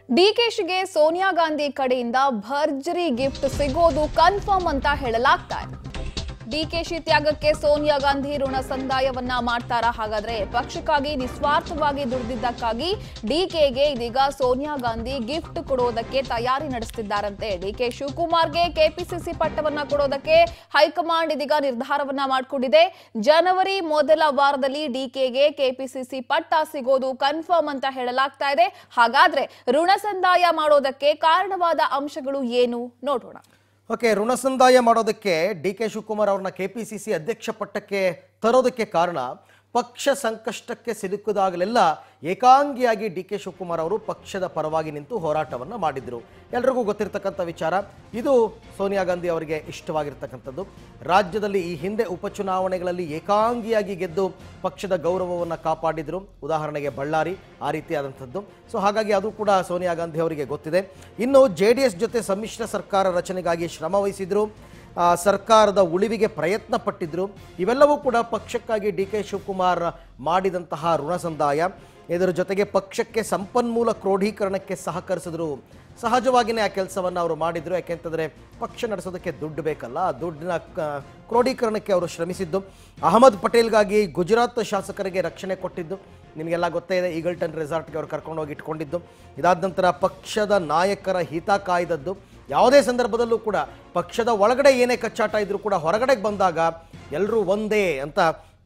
ಡಿಕೆಶಿಗೆ ಸೋನಿಯಾ ಗಾಂಧಿ ಕಡೆಯಿಂದ ಭರ್ಜರಿ ಗಿಫ್ಟ್ ಸಿಗೋದು ಕನ್ಫರ್ಮ್ ಅಂತ ಹೇಳಲಾಗ್ತಾ ಇದೆ ಡಿಕೆಶಿ ತ್ಯಾಗಕ್ಕೆ ಸೋನಿಯಾ ಗಾಂಧಿ ಋಣ ಸಂದಾಯವನ್ನ ಮಾಡ್ತಾರಾ ಹಾಗಾದ್ರೆ ಪಕ್ಷಕ್ಕಾಗಿ ನಿಸ್ವಾರ್ಥವಾಗಿ ದುಡಿದಿದ್ದಕ್ಕಾಗಿ ಡಿಕೆಗೆ ಇದೀಗ ಸೋನಿಯಾ ಗಾಂಧಿ ಗಿಫ್ಟ್ ಕೊಡೋದಕ್ಕೆ ತಯಾರಿ ನಡೆಸುತ್ತಿದ್ದಾರಂತೆ ಡಿಕೆ ಶಿವಕುಮಾರ್ಗೆ ಕೆಪಿಸಿಸಿ ಪಟ್ಟವನ್ನ ಕೊಡೋದಕ್ಕೆ ಹೈಕಮಾಂಡ್ ಇದೀಗ ನಿರ್ಧಾರವನ್ನ ಮಾಡಿಕೊಂಡಿದೆ ಜನವರಿ ಮೊದಲ ವಾರದಲ್ಲಿ ಡಿಕೆಗೆ ಕೆಪಿಸಿಸಿ ಪಟ್ಟ ಸಿಗೋದು ಕನ್ಫರ್ಮ್ ಅಂತ ಹೇಳಲಾಗ್ತಾ ಇದೆ ಹಾಗಾದ್ರೆ ಋಣ ಸಂದಾಯ ಮಾಡೋದಕ್ಕೆ ಕಾರಣವಾದ ಅಂಶಗಳು ಏನು ನೋಡೋಣ ಓಕೆ ಋಣ ಸಂದಾಯ ಮಾಡೋದಕ್ಕೆ ಡಿ ಕೆ ಶಿವಕುಮಾರ್ ಅವ್ರನ್ನ ಕೆ ಪಿ ಸಿ ಸಿ ಅಧ್ಯಕ್ಷ ಪಟ್ಟಕ್ಕೆ ತರೋದಕ್ಕೆ ಕಾರಣ ಪಕ್ಷ ಸಂಕಷ್ಟಕ್ಕೆ ಸಿಲುಕಿದಾಗಲೆಲ್ಲ ಏಕಾಂಗಿಯಾಗಿ ಡಿ ಕೆ ಶಿವಕುಮಾರ್ ಅವರು ಪಕ್ಷದ ಪರವಾಗಿ ನಿಂತು ಹೋರಾಟವನ್ನು ಮಾಡಿದ್ರು ಎಲ್ರಿಗೂ ಗೊತ್ತಿರ್ತಕ್ಕಂಥ ವಿಚಾರ ಇದು ಸೋನಿಯಾ ಗಾಂಧಿ ಅವರಿಗೆ ಇಷ್ಟವಾಗಿರ್ತಕ್ಕಂಥದ್ದು ರಾಜ್ಯದಲ್ಲಿ ಈ ಹಿಂದೆ ಉಪಚುನಾವಣೆಗಳಲ್ಲಿ ಏಕಾಂಗಿಯಾಗಿ ಗೆದ್ದು ಪಕ್ಷದ ಗೌರವವನ್ನು ಕಾಪಾಡಿದ್ರು ಉದಾಹರಣೆಗೆ ಬಳ್ಳಾರಿ ಆ ರೀತಿಯಾದಂಥದ್ದು ಸೊ ಹಾಗಾಗಿ ಅದು ಕೂಡ ಸೋನಿಯಾ ಗಾಂಧಿ ಅವರಿಗೆ ಗೊತ್ತಿದೆ ಇನ್ನು ಜೆ ಡಿ ಎಸ್ ಜೊತೆ ಸಮ್ಮಿಶ್ರ ಸರ್ಕಾರ ರಚನೆಗಾಗಿ ಶ್ರಮ ವಹಿಸಿದ್ರು ಆ, ಸರ್ಕಾರದ ಉಳಿವಿಗೆ ಪ್ರಯತ್ನ ಪಟ್ಟಿದ್ರು ಇವೆಲ್ಲವೂ ಕೂಡ ಪಕ್ಷಕ್ಕಾಗಿ ಡಿ ಕೆ ಶಿವಕುಮಾರ್ ಮಾಡಿದಂತಹ ಋಣ ಸಂದಾಯ ಇದರ ಜೊತೆಗೆ ಪಕ್ಷಕ್ಕೆ ಸಂಪನ್ಮೂಲ ಕ್ರೋಢೀಕರಣಕ್ಕೆ ಸಹಕರಿಸಿದ್ರು ಸಹಜವಾಗಿಯೇ ಆ ಕೆಲಸವನ್ನು ಅವರು ಮಾಡಿದ್ರು ಯಾಕೆಂತಂದರೆ ಪಕ್ಷ ನಡೆಸೋದಕ್ಕೆ ದುಡ್ಡು ಬೇಕಲ್ಲ ಆ ದುಡ್ಡಿನ ಕ- ಕ್ರೋಢೀಕರಣಕ್ಕೆ ಅವರು ಶ್ರಮಿಸಿದ್ದು ಅಹಮದ್ ಪಟೇಲ್ಗಾಗಿ ಗುಜರಾತ್ ಶಾಸಕರಿಗೆ ರಕ್ಷಣೆ ಕೊಟ್ಟಿದ್ದು ನಿಮಗೆಲ್ಲ ಗೊತ್ತೇ ಇದೆ ಈಗಲ್ಟನ್ ರೆಸಾರ್ಟ್ಗೆ ಅವರು ಕರ್ಕೊಂಡೋಗಿ ಇಟ್ಕೊಂಡಿದ್ದು ಇದಾದ ನಂತರ ಪಕ್ಷದ ನಾಯಕರ ಹಿತ ಕಾಯ್ದದ್ದು ಯಾವುದೇ ಸಂದರ್ಭದಲ್ಲೂ ಕೂಡ ಪಕ್ಷದ ಒಳಗಡೆ ಏನೇ ಕಚ್ಚಾಟ ಇದ್ರೂ ಕೂಡ ಹೊರಗಡೆಗೆ ಬಂದಾಗ ಎಲ್ಲರೂ ಒಂದೇ ಅಂತ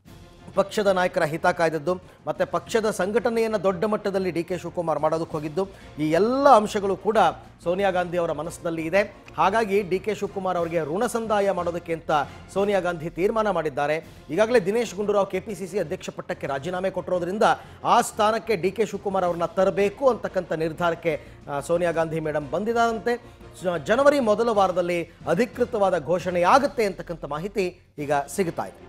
ಪಕ್ಷದ ನಾಯಕರ ಹಿತ ಕಾಯ್ದದ್ದು ಮತ್ತು ಪಕ್ಷದ ಸಂಘಟನೆಯನ್ನು ದೊಡ್ಡ ಮಟ್ಟದಲ್ಲಿ ಡಿ ಕೆ ಶಿವಕುಮಾರ್ ಮಾಡೋದಕ್ಕೆ ಹೋಗಿದ್ದು ಈ ಎಲ್ಲ ಅಂಶಗಳು ಕೂಡ ಸೋನಿಯಾ ಗಾಂಧಿ ಅವರ ಮನಸ್ಸಿನಲ್ಲಿ ಇದೆ ಹಾಗಾಗಿ ಡಿ ಕೆ ಶಿವಕುಮಾರ್ ಅವರಿಗೆ ಋಣ ಸಂದಾಯ ಮಾಡೋದಕ್ಕೆ ಅಂತ ಸೋನಿಯಾ ಗಾಂಧಿ ತೀರ್ಮಾನ ಮಾಡಿದ್ದಾರೆ ಈಗಾಗಲೇ Dinesh Gundu Rao K P C C ಅಧ್ಯಕ್ಷ ಪಟ್ಟಕ್ಕೆ ರಾಜೀನಾಮೆ ಕೊಟ್ಟಿರೋದ್ರಿಂದ ಆ ಸ್ಥಾನಕ್ಕೆ ಡಿ ಕೆ ಶಿವಕುಮಾರ್ ಅವ್ರನ್ನ ತರಬೇಕು ಅಂತಕ್ಕಂಥ ನಿರ್ಧಾರಕ್ಕೆ ಆ, ಸೋನಿಯಾ ಗಾಂಧಿ ಮೇಡಮ್ ಬಂದಿದ್ದಾರಂತೆ ಜ- ಜನವರಿ ಮೊದಲ ವಾರದಲ್ಲಿ ಅಧಿಕೃತವಾದ ಘೋಷಣೆಯಾಗುತ್ತೆ ಅಂತಕ್ಕಂಥ ಮಾಹಿತಿ ಈಗ ಸಿಗುತ್ತಾ ಇದೆ